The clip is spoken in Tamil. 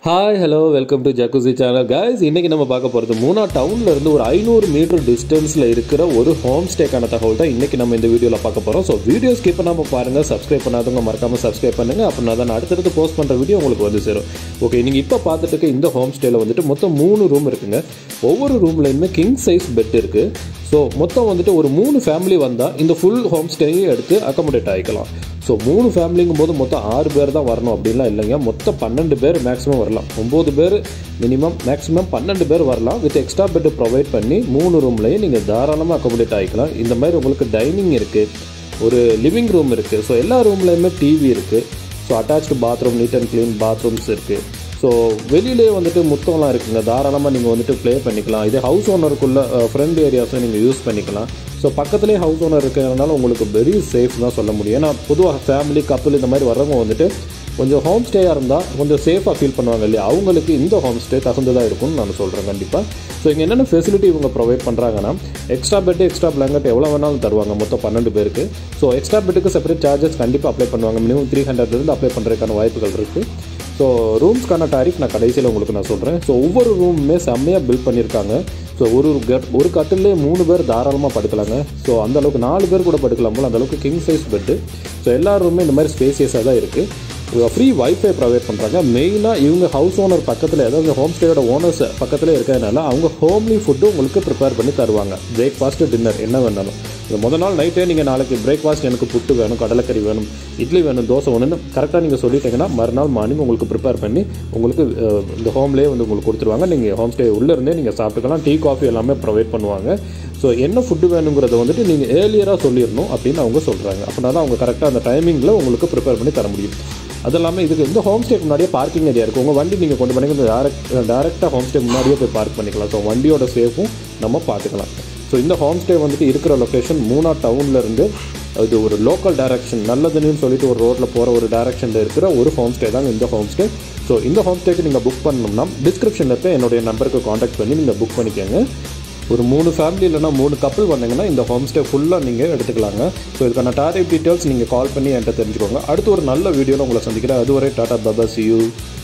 hi hello welcome to Jacuzzi channel guys இன்னைக்கு நம்ம பார்க்க போகிறது மூணா டவுன்ல இருந்து ஒரு ஐநூறு மீட்டர் டிஸ்டன்ஸில் இருக்கிற ஒரு ஹோம் ஸ்டேக்கான தகவல் தான் இன்னைக்கு நம்ம இந்த வீடியோவில் பார்க்க போகிறோம் ஸோ வீடியோ ஸ்கிப் பண்ணாமல் பாருங்கள் சப்ஸ்கிரைப் பண்ணாதவங்க மறக்காமல் சப்ஸ்கிரைப் பண்ணுங்க அப்படின்னா தான் நான் அடுத்தடுத்து போஸ்ட் பண்ணுற வீடியோ உங்களுக்கு வந்து சேரும் ஓகே நீங்கள் இப்போ பார்த்துட்டு இருக்க இந்த ஹோம் ஸ்டேல வந்துட்டு மொத்தம் மூணு ரூம் இருக்குங்க ஒவ்வொரு ரூம்லையுமே கிங் சைஸ் பெட் இருக்குது ஸோ மொத்தம் வந்துட்டு ஒரு மூணு ஃபேமிலி வந்தால் இந்த ஃபுல் ஹோம் ஸ்டேயும் எடுத்து அக்கமடேட் ஆகிக்கலாம் ஸோ மூணு ஃபேமிலிங்கும் போது மொத்தம் ஆறு பேர் தான் வரணும் அப்படின்லாம் இல்லைங்க மொத்தம் பன்னெண்டு பேர் மேக்ஸிமம் வரலாம் ஒம்பது பேர் மினிமம் மேக்ஸிமம் பன்னெண்டு பேர் வரலாம் வித் எக்ஸ்ட்ரா பெட் ப்ரொவைட் பண்ணி மூணு ரூம்லையும் நீங்கள் தாராளமாக அக்கமடேட் ஆகிக்கலாம் இந்த மாதிரி உங்களுக்கு டைனிங் இருக்குது ஒரு லிவிங் ரூம் இருக்குது ஸோ எல்லா ரூம்லையுமே டிவி இருக்குது so attached bathroom neat and clean bathrooms இருக்குது ஸோ வெளியிலேயே வந்துட்டு முத்தம்லாம் இருக்குங்க தாராளமாக நீங்கள் வந்துட்டு ப்ளே பண்ணிக்கலாம் இதே ஹவுஸ் ஓனருக்குள்ள ஃப்ரெண்ட் ஏரியாஸும் நீங்கள் யூஸ் பண்ணிக்கலாம் ஸோ பக்கத்துலேயே ஹவுஸ் ஓனர் இருக்கிறதுனால உங்களுக்கு வெரி சேஃப் தான் சொல்ல முடியும் ஏன்னா பொதுவாக ஃபேமிலி கப்பல் இந்த மாதிரி வர்றவங்க வந்துட்டு கொஞ்சம் ஹோம் ஸ்டேயாக இருந்தால் கொஞ்சம் சேஃபாக ஃபீல் பண்ணுவாங்க இல்லையா அவங்களுக்கு இந்த ஹோம் ஸ்டே தகுந்ததாக இருக்கும்னு நான் சொல்கிறேன் கண்டிப்பாக ஸோ இங்கே என்னென்ன ஃபெசிலிட்டி இவங்க ப்ரொவைட் பண்ணுறாங்கன்னா எக்ஸ்ட்ரா பெட் எக்ஸ்ட்ரா பிளாங்கெட் எவ்வளோ வேணாலும் தருவாங்க மொத்தம் பன்னெண்டு பேருக்கு ஸோ எக்ஸ்ட்ரா பெட்டுக்கு செப்பரேட் சார்ஜஸ் கண்டிப்பாக அப்ளை பண்ணுவாங்க மினிமம் த்ரீ ஹண்ட்ரட்லேருந்து அப்ளை பண்ணுறதுக்கான வாய்ப்புகள் இருக்குது ஸோ ரூம்ஸ்க்கான டாரிஃப் நான் கடைசியில் உங்களுக்கு நான் சொல்கிறேன் ஸோ ஒவ்வொரு ரூமுமே செம்மையாக பில்ட் பண்ணியிருக்காங்க ஸோ ஒரு ஒரு கட் ஒரு கட்டிலே மூணு பேர் தாராளமாக படுக்கலாங்க ஸோ அந்த அளவுக்கு நாலு பேர் கூட படுக்கலாம் போல் அந்த அளவுக்கு கிங் சைஸ் பெட்டு ஸோ எல்லா ரூமுமே இந்த மாதிரி ஸ்பேசியஸாக தான் இருக்குது ஃப்ரீ வைஃபை ப்ரொவைட் பண்ணுறாங்க மெயினாக இவங்க ஹவுஸ் ஓனர் பக்கத்தில் அதாவது ஹோம் ஸ்டேயோட ஓனர்ஸ் பக்கத்தில் இருக்கிறதுனால அவங்க ஹோம்லி ஃபுட்டு உங்களுக்கு ப்ரிப்பேர் பண்ணி தருவாங்க பிரேக்ஃபாஸ்ட்டு டின்னர் என்ன வேணாலும் இது முத நாள் நைட்டே நீங்கள் நாளைக்கு பிரேக்ஃபாஸ்ட் எனக்கு புட்டு வேணும் கடலைக்கறி வேணும் இட்லி வேணும் தோசை வேணும்னு கரெக்டாக நீங்கள் சொல்லிட்டீங்கன்னா மறுநாள் மார்னிங் உங்களுக்கு ப்ரிப்பேர் பண்ணி உங்களுக்கு அஹ், இந்த ஹோம்லேயே வந்து உங்களுக்கு கொடுத்துருவாங்க நீங்கள் ஹோம் ஸ்டே உள்ளே இருந்தே நீங்கள் சாப்பிட்டுக்கலாம் டீ காஃபி எல்லாமே ப்ரொவைட் பண்ணுவாங்க ஸோ என்ன ஃபுட்டு வேணுங்கிறத வந்துட்டு நீங்கள் ஏர்லியராக சொல்லிடணும் அப்படின்னு அவங்க சொல்கிறாங்க அப்படின்னா தான் அவங்க கரெக்டாக அந்த டைமிங்கில் உங்களுக்கு ப்ரிப்பேர் பண்ணி தர முடியும் அது இல்லாமல் இதுக்கு இந்த ஹோம் ஸ்டேக்கு முன்னாடியே பார்க்கிங் ஏரியா இருக்குது உங்கள் வண்டி நீங்கள் கொண்டு பண்ணி டேரக்ட் டேரெக்டாக ஹோம் ஸ்டே முன்னாடியே போய் பார்க் பண்ணிக்கலாம் ஸோ வண்டியோட சேஃபும் நம்ம பார்த்துக்கலாம் ஸோ இந்த ஹோம் ஸ்டே வந்துட்டு இருக்கிற லொக்கேஷன் மூணா டவுன்ல இருந்து இது ஒரு லோக்கல் டைரக்ஷன் நல்லதுன்னு சொல்லிட்டு ஒரு ரோட்டில் போகிற ஒரு டைரக்ஷனில் இருக்கிற ஒரு ஹோம் ஸ்டே தாங்க இந்த ஹோம் ஸ்டே ஸோ இந்த ஹோம் ஸ்டேக்கு நீங்கள் புக் பண்ணணும்னா டிஸ்கிரிப்ஷனில் இருக்க என்னுடைய நம்பருக்கு காண்டாக்ட் பண்ணி நீங்கள் புக் பண்ணிக்கோங்க ஒரு மூணு ஃபேமிலி இல்லைனா மூணு கப்பல் வந்தீங்கன்னா இந்த ஹோம் ஸ்டே ஃபுல்லாக நீங்கள் எடுத்துக்கலாங்க ஸோ இதுக்கான டாரிஃப் டீட்டெயில்ஸ் நீங்கள் கால் பண்ணி என்கிட்ட தெரிஞ்சுக்கோங்க அடுத்து ஒரு நல்ல வீடியோவில் உங்களை சந்திக்கிறேன் அதுவரை டாடா பாபா சி யூ